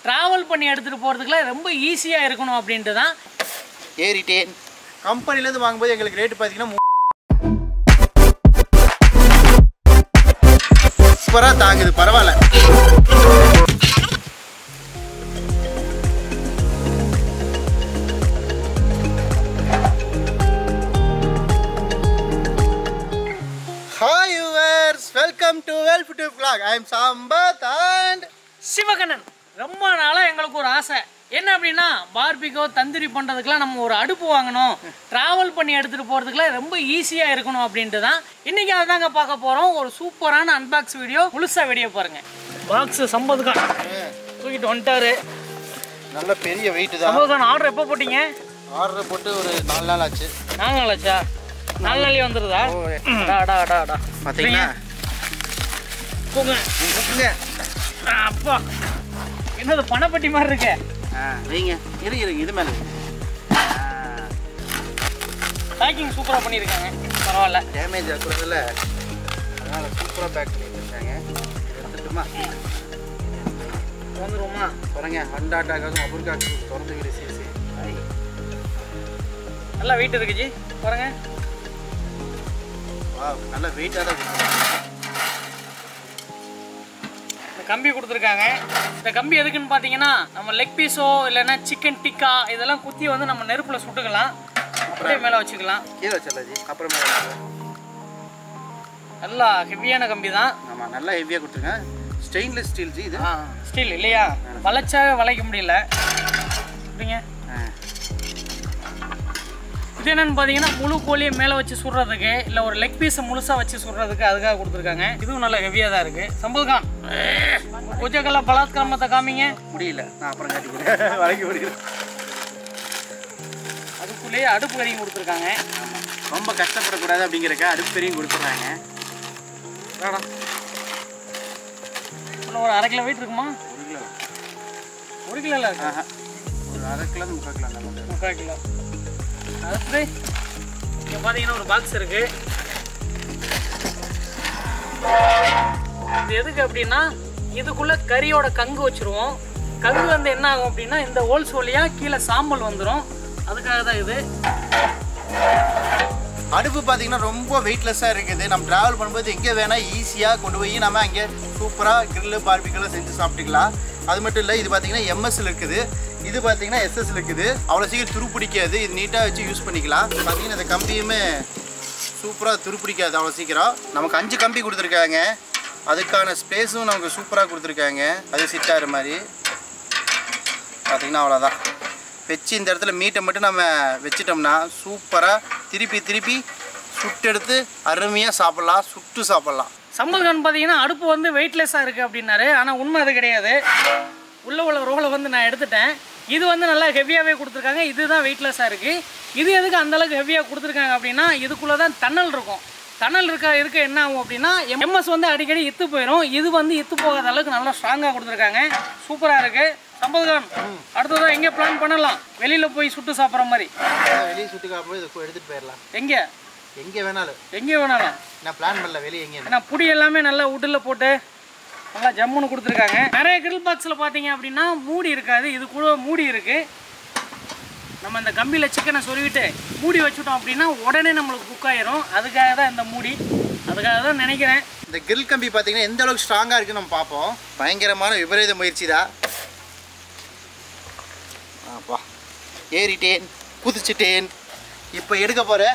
Travel பண்ணி எடுத்துகிட்டு போகிறதுக்குலாம் ரொம்ப ஈஸியாக இருக்கணும் அப்படின்ட்டு தான் ஏறிட்டேன் கம்பெனிலேருந்து வாங்கும்போது எங்களுக்கு ரேட்டு பார்த்தீங்கன்னா சூப்பராக தாங்குது பரவாயில்ல ஹாய் யூவர்ஸ் வெல்கம் டு வெல்ஃப் to vlog I am Sampath and Sivakannan ரொம்ப நாளாக எங்களுக்கு ஒரு ஆசை என்ன அப்படின்னா பார்பிகோ தந்தூரி பண்ணுறதுக்குலாம் நம்ம ஒரு அடுப்பு வாங்கணும் ட்ராவல் பண்ணி எடுத்துகிட்டு போகிறதுக்குலாம் ரொம்ப ஈஸியாக இருக்கணும் அப்படின்ட்டு தான் இன்றைக்கி அதை தாங்க பார்க்க போகிறோம் ஒரு சூப்பரான அன்பாக்ஸ் வீடியோ முழுசாக வீடியோ பாருங்கள் பாக்ஸு சம்பதுக்கான் தூக்கிட்டு வந்துட்டாரு நல்ல பெரிய வெயிட் தான் சம்பதுக்கான் ஆர்டர் எப்போ போட்டீங்க ஆர்டர் போட்டு ஒரு நாலு நாள் ஆச்சு நாலு நாளாச்சா நாலு நாளே வந்துடுதா ஓ. அடா அடா அடா அடா பார்த்தீங்களா போங்க வைங்க. ஆ, அப்பா என்னது பணப்பட்டி மாதிரி இருக்கே ஆ வைங்க இருங்க இருங்க இது மேலே பேக்கிங் சூப்பராக பண்ணியிருக்காங்க பரவாயில்ல டேமேஜ் ஆகுறதில்ல அதனால் சூப்பராக பேக் பண்ணி வச்சுருக்காங்க எடுத்துட்டுமா வந்துருவோமா பாருங்க ஹண்டா அட்டாக்காகவும் அபுர்காக்கும் திறந்து விடு சிசி நல்லா வெயிட் இருக்கு ஜி பாருங்க வா நல்ல வெயிட்டாக தான் இருக்கு. இந்த கம்பி கொடுத்துருக்காங்க இந்த கம்பி எதுக்குன்னு பார்த்தீங்கன்னா நம்ம லெக் பீஸோ இல்லைன்னா சிக்கன் டிக்கா இதெல்லாம் குத்தி வந்து நம்ம நெருப்பில் சுட்டுக்கலாம் அப்படியே மேலே வச்சுக்கலாம் கீழே வச்சிடலாஜி அப்புறமே நல்லா ஹெவியான கம்பி தான் ஆமாம் நல்லா ஹெவியாக கொடுத்துருங்க ஸ்டெயின்லெஸ் ஸ்டீல் ஜி இது ஸ்டீல் இல்லையா வளைச்சாவே வளைக்க முடியல அப்படிங்க ஆ இது என்னன்னு பார்த்தீங்கன்னா முழு கோழியை மேலே வச்சு சுடுறதுக்கு இல்லை ஒரு லெக் பீஸை முழுசாக வச்சு சுடுறதுக்கு அதுக்காக கொடுத்துருக்காங்க இதுவும் நல்ல ஹெவியாக தான் இருக்குது சம்பதுகான் கொஞ்சக்கெல்லாம் பலாத்காரமத்தை காமிங்க முடியல நான் அப்புறம் காட்டிக்கிறேன் வளைக்க முடியல அதுக்குள்ளேயே அடுப்பு கறியும் கொடுத்துருக்காங்க ஆமாம் ரொம்ப கஷ்டப்படக்கூடாது அப்படிங்கிறக்க அடுப்பு பெரியும் கொடுத்துட்றாங்க வேணாம் இன்னும் ஒரு அரை கிலோ வெயிட் இருக்குமா ஒரு கிலோ ஒரு கிலோ இல்லை ஆஹா ஒரு அரை கிலோ முக்கால் கிலோ அந்த மாதிரி முக்கால் கிலோ அடுத்து இங்கே பார்த்தீங்கன்னா ஒரு பாக்ஸ் இருக்கு இது எதுக்கு அப்படின்னா இதுக்குள்ள கறியோட கங்கு வச்சிருவோம் கங்கு வந்து என்ன ஆகும் அப்படின்னா இந்த ஹோல்ஸ் வழியா கீழே சாம்பல் வந்துடும் அதுக்காக தான் இது அடுப்பு பார்த்தீங்கன்னா ரொம்ப வெயிட்லெஸ்ஸாக இருக்குது நம்ம ட்ராவல் பண்ணும்போது எங்கே வேணால் ஈஸியாக கொண்டு போய் நம்ம அங்கே சூப்பராக கிரில்லு பார்பிக்கெல்லாம் செஞ்சு சாப்பிட்டுக்கலாம் அது மட்டும் இல்லை இது பார்த்தீங்கன்னா எம்எஸ்ல இருக்குது இது பார்த்தீங்கன்னா எஸ்எஸ்ல இருக்குது அவ்வளோ சீக்கிரம் துரு பிடிக்காது இது நீட்டாக வச்சு யூஸ் பண்ணிக்கலாம் பார்த்தீங்கன்னா இந்த கம்பியுமே சூப்பராக துரு பிடிக்காது அவ்வளோ சீக்கிரம் நமக்கு அஞ்சு கம்பி கொடுத்துருக்காங்க அதுக்கான ஸ்பேஸும் நமக்கு சூப்பராக கொடுத்துருக்காங்க அது சிட்டாரு மாதிரி பார்த்தீங்கன்னா அவ்வளோதான் வச்சு இந்த இடத்துல மீட்டை மட்டும் நம்ம வச்சிட்டோம்னா சூப்பராக திருப்பி திருப்பி சுட்டெடுத்து அருமையாக சாப்பிட்லாம் சுட்டு சாப்பிட்லாம் சம்பல்கான் பார்த்தீங்கன்னா அடுப்பு வந்து வெயிட்லெஸ்ஸாக இருக்குது அப்படின்னாரு ஆனால் உண்மை அது கிடையாது உள்ள உள்ள ரோலை வந்து நான் எடுத்துட்டேன் இது வந்து நல்லா ஹெவியாகவே கொடுத்துருக்காங்க இதுதான் வெயிட்லெஸ்ஸாக இருக்குது இது எதுக்கு அந்த அளவுக்கு ஹெவியாக கொடுத்துருக்காங்க அப்படின்னா இதுக்குள்ளே தான் டன்னல் இருக்கும் டன்னல் இருக்க இருக்க என்ன ஆகும் அப்படின்னா எம்எஸ் வந்து அடிக்கடி இத்து போயிடும் இது வந்து இத்து போகாத அளவுக்கு நல்லா ஸ்ட்ராங்காக கொடுத்துருக்காங்க சூப்பராக இருக்குது சம்பல்கான் அடுத்ததான் எங்கே பிளான் பண்ணலாம் வெளியில் போய் சுட்டு சாப்பிட்ற மாதிரி வெளியே சுட்டு காப்பும்போது இதை எடுத்துகிட்டு போயிடலாம் எங்கே எங்கே வேணாலும் எங்கே வேணாலும் நான் பிளான் பண்ணல வெளியே எங்கே ஏன்னா புடி எல்லாமே நல்லா உட்டில் போட்டு நல்லா ஜம்முன்னு கொடுத்துருக்காங்க நிறைய கிரில் பாக்ஸில் பார்த்தீங்க அப்படின்னா மூடி இருக்காது இது கூட மூடி இருக்கு நம்ம இந்த கம்பியில் சிக்கனை சொருவிட்டு மூடி வச்சுட்டோம் அப்படின்னா உடனே நம்மளுக்கு குக் ஆயிரும் அதுக்காக தான் இந்த மூடி அதுக்காக தான் நினைக்கிறேன் இந்த கிரில் கம்பி பார்த்தீங்கன்னா எந்த அளவுக்கு ஸ்ட்ராங்காக இருக்குன்னு நம்ம பார்ப்போம் பயங்கரமான விபரீத முயற்சி தான் அப்பா ஏறிட்டேன் குதிச்சிட்டேன் இப்போ எடுக்க போகிறேன்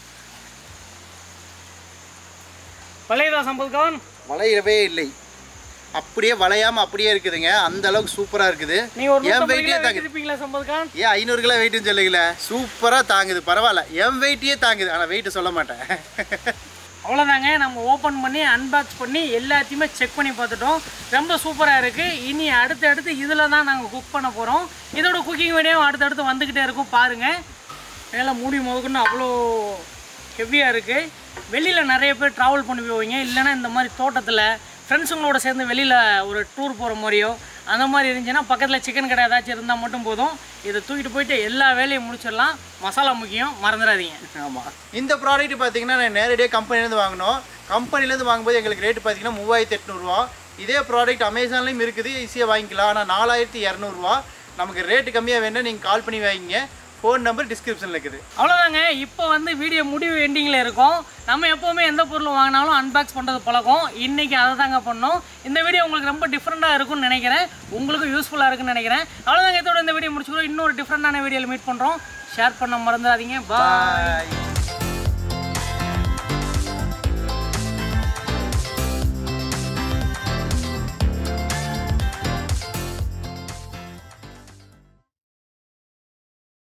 பழையதா சம்பத்கான் வளையவே இல்லை அப்படியே வளையாம அப்படியே இருக்குதுங்க அந்த அளவுக்கு சூப்பரா இருக்குது நீ ஒரு என் நூற்றம்பது வெயிட்டே கிலோ தாங்குது இருப்பீங்களா சம்பத்கான் ஏன் ஐநூறு கிலோ வெயிட்னு சொல்லுங்கள சூப்பரா தாங்குது பரவாயில்ல என் வெயிட்டே தாங்குது ஆனா வெயிட் சொல்ல மாட்டேன் அவ்வளோதாங்க நம்ம ஓப்பன் பண்ணி அன்பாக்ஸ் பண்ணி எல்லாத்தையுமே செக் பண்ணி பார்த்துட்டோம் ரொம்ப சூப்பராக இருக்குது இனி அடுத்து அடுத்து இதில் தான் நாங்கள் குக் பண்ண போகிறோம் இதோட குக்கிங் வீடியோ அடுத்தடுத்து வந்துக்கிட்டே இருக்கும் பாருங்கள் மேலே மூடி முதற்கொண்டு அவ்வளோ ஹெவியாக இருக்குது வெளியில் நிறைய பேர் ட்ராவல் பண்ணி போவீங்க இல்லைன்னா இந்த மாதிரி தோட்டத்தில் ஃப்ரெண்ட்ஸுங்களோட சேர்ந்து வெளியில் ஒரு டூர் போகிற மாதிரியோ அந்த மாதிரி இருந்துச்சுன்னா பக்கத்தில் சிக்கன் கடை ஏதாச்சும் இருந்தால் மட்டும் போதும் இதை தூக்கிட்டு போயிட்டு எல்லா வேலையும் முடிச்சிடலாம் மசாலா முக்கியம் மறந்துடாதீங்க ஆமாம் இந்த ப்ராடக்ட் பார்த்தீங்கன்னா நான் நேரடியாக கம்பெனிலேருந்து வாங்கினோம் கம்பெனிலேருந்து வாங்கும்போது எங்களுக்கு ரேட்டு பார்த்தீங்கன்னா மூவாயிரத்தி எட்நூறுவா இதே ப்ராடக்ட் அமேசான்லேயும் இருக்குது ஈஸியாக வாங்கிக்கலாம் ஆனால் நாலாயிரத்தி இரநூறுவா நமக்கு ரேட்டு கம்மியாக வேணும் நீங்கள் கால் பண்ணி வாங்கிங்க ஃபோன் நம்பர் டிஸ்கிரிப்ஷனில் இருக்குது அவ்வளோதாங்க இப்போ வந்து வீடியோ முடிவு எண்டிங்கில் இருக்கும் நம்ம எப்போவுமே எந்த பொருள் வாங்கினாலும் அன்பாக்ஸ் பண்ணுறது பழக்கம் இன்றைக்கி அதை தாங்க பண்ணோம் இந்த வீடியோ உங்களுக்கு ரொம்ப டிஃப்ரெண்ட்டாக இருக்கும்னு நினைக்கிறேன் உங்களுக்கும் யூஸ்ஃபுல்லாக இருக்குன்னு நினைக்கிறேன் அவ்வளோதாங்க இதோட இந்த வீடியோ முடிச்சுக்கிறோம் இன்னொரு டிஃப்ரெண்டான வீடியோவில் மீட் பண்ணுறோம் ஷேர் பண்ண மறந்துடாதீங்க பாய் Bye.